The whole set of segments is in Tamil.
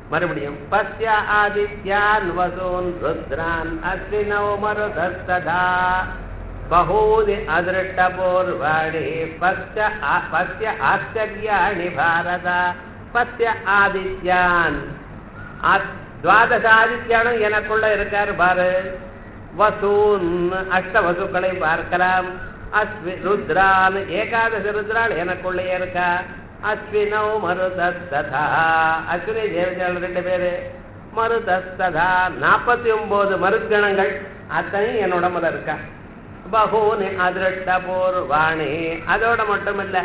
மறுபடியும் பஸ்ய ஆதித்யான் வசூன் ருத்ரான் அஸ்வினோ மருதஸ்ததா बहूनि अदृष्टपूर्वाणि पश्य आ- पश्य आश्चर्याणि भारत पश्य ஆதித்யான் ஆத்- துவாதச ஆதித்யானும் எனக்குள்ள இருக்கார் பாரு வசூன் அஷ்ட வசுக்களை பார்க்கலாம் அஸ்வி ருத்ரான் ஏகாதச ருத்ரான் எனக்குள்ளே இருக்கா அஸ்வினோ மருதஸ்ததா அஸ்வினி தேவதைகள் ரெண்டு பேரு மருதஸ்ததா நாற்பத்தி ஒன்பது மருத்கணங்கள் அத்தனையும் என் உடம்புல இருக்கா பகூனி அதிருஷ்ட பூர்வாணி அதோட மட்டும் இல்ல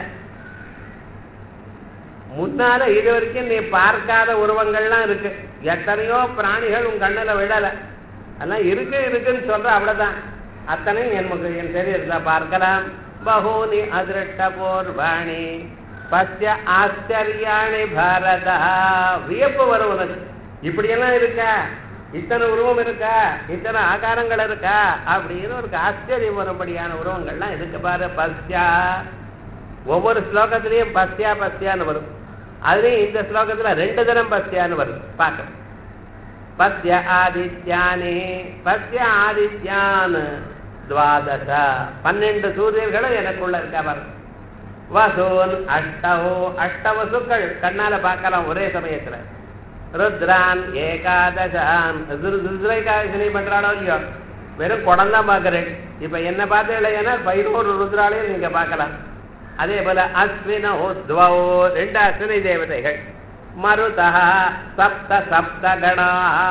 முன்னால இது வரைக்கும் நீ பார்க்காத உருவங்கள்லாம் இருக்கு எத்தனையோ பிராணிகள் உன் கண்ணுல விடல அதெல்லாம் இருக்கு இருக்குன்னு சொல்ற அவ்வளவுதான் அத்தனையும் என் முக என் சரீரத்தை பார்க்கலாம் பகூனி அதிருஷ்ட பூர்வாணி பஸ்ய ஆச்சரியாணி பாரதா வியப்பு வரும் உனக்கு இப்படியெல்லாம் இருக்கா இத்தனை உருவம் இருக்கா இத்தனை ஆகாரங்கள் இருக்கா அப்படின்னு ஒரு ஆச்சரியம் வரும்படியான உருவங்கள்லாம் இருக்கு பாரு பஸ்யா ஒவ்வொரு ஸ்லோகத்திலையும் பஸ்யா பஸ்யான்னு வரும் அதுலயும் இந்த ஸ்லோகத்துல ரெண்டு தினம் பஸ்யான்னு வரும் பார்க்க பஸ்ய ஆதித்யானி பஸ்ய ஆதித்யான் துவாதச பன்னெண்டு சூரியர்களும் எனக்குள்ள இருக்கா பாருங்க வசூன் அஷ்டவோ அஷ்டவசுக்கள் கண்ணால பார்க்கலாம் ஒரே சமயத்துல ருத்ரான் ஏகாதசான் ருத்ரைகாதசனை பண்றாளோ இல்லையோ வெறும் குடம் தான் பார்க்கறேன் இப்ப என்ன பார்த்து இல்லையா பதினோரு ருத்ராலையும் நீங்க பார்க்கலாம் அதே போல அஸ்வின உத்வோ ரெண்டு அஸ்வினி தேவதைகள் மருதா சப்த சப்த கணா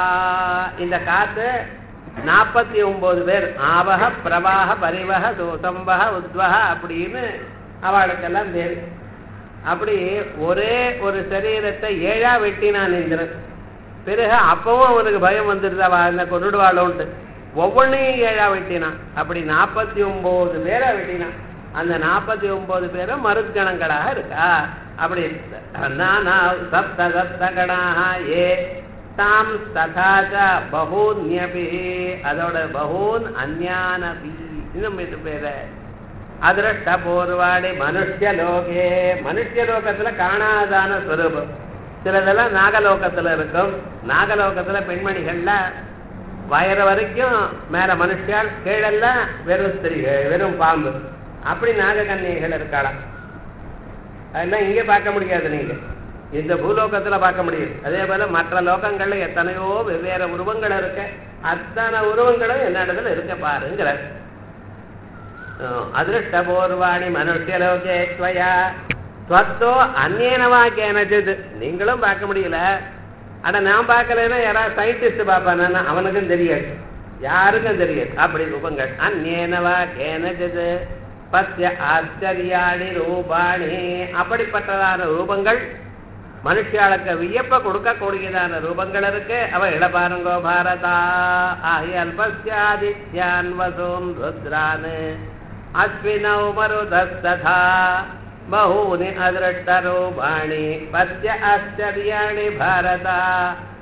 இந்த காத்து நாற்பத்தி ஒன்பது பேர் ஆவக பிரவாக பரிவக சம்பக உத்வக அப்படின்னு அவளுக்கெல்லாம் பேர் அப்படி ஒரே ஒரு சரீரத்தை ஏழா வெட்டினான் இந்திரன் பிறகு அப்பவும் அவனுக்கு பயம் வந்துருது அவ என்ன கொண்டுடுவாளோன்ட்டு ஒவ்வொன்றையும் ஏழா வெட்டினான் அப்படி நாற்பத்தி ஒன்பது பேரை வெட்டினான் அந்த நாற்பத்தி ஒன்பது பேரும் மருத்கணங்களாக இருக்கா அப்படி நானா சப்த சப்த கணாக ஏ தாம் ததாச்ச பகூன்யபி அதோட பகூன் அந்யானபி இன்னும் இது பேரு அதிருஷ்ட பூர்வாடி மனுஷலோகே மனுஷலோகத்துல காணாதான ஸ்வரூபம் சிலதெல்லாம் நாகலோகத்துல இருக்கும் நாகலோகத்துல பெண்மணிகள்ல வயறு வரைக்கும் மேல மனுஷால் கீழெல்லாம் வெறும் ஸ்திரீகள் வெறும் பாம்பு அப்படி நாககன்னிகைகள் இருக்கலாம் அதெல்லாம் இங்கே பார்க்க முடியாது நீங்க இந்த பூலோகத்துல பார்க்க முடியும் அதே போல மற்ற லோகங்கள்ல எத்தனையோ வெவ்வேறு உருவங்கள் இருக்கு அத்தனை உருவங்களும் என்னிடத்துல இருக்க பாருங்கிறார் அதிருஷ்டபூர்வாணி மனுஷலோகே ஸ்வயா ஸ்வத்தோ அந்நேனவா கேனச்சிது நீங்களும் பார்க்க முடியல ஆனா நான் பார்க்கலன்னா யாராவது சயின்டிஸ்ட் பார்ப்பானா அவனுக்கும் தெரியாது யாருக்கும் தெரியாது அப்படி ரூபங்கள் அந்நேனவா கேனச்சிது பஸ்ய ஆச்சரியாணி ரூபாணி அப்படிப்பட்டதான ரூபங்கள் மனுஷியாளுக்கு வியப்ப கொடுக்கக்கூடியதான ரூபங்கள் இருக்கு அவ இளபாருங்கோ பாரதா ஆகியால் பஸ்யாதித்யான் வசூன் ருத்ரான் அஸ்வினௌ மருதஸ்ததா பகூனி அதிருஷ்டரூபாணி பஸ்ய ஆச்சரியாணி பாரதா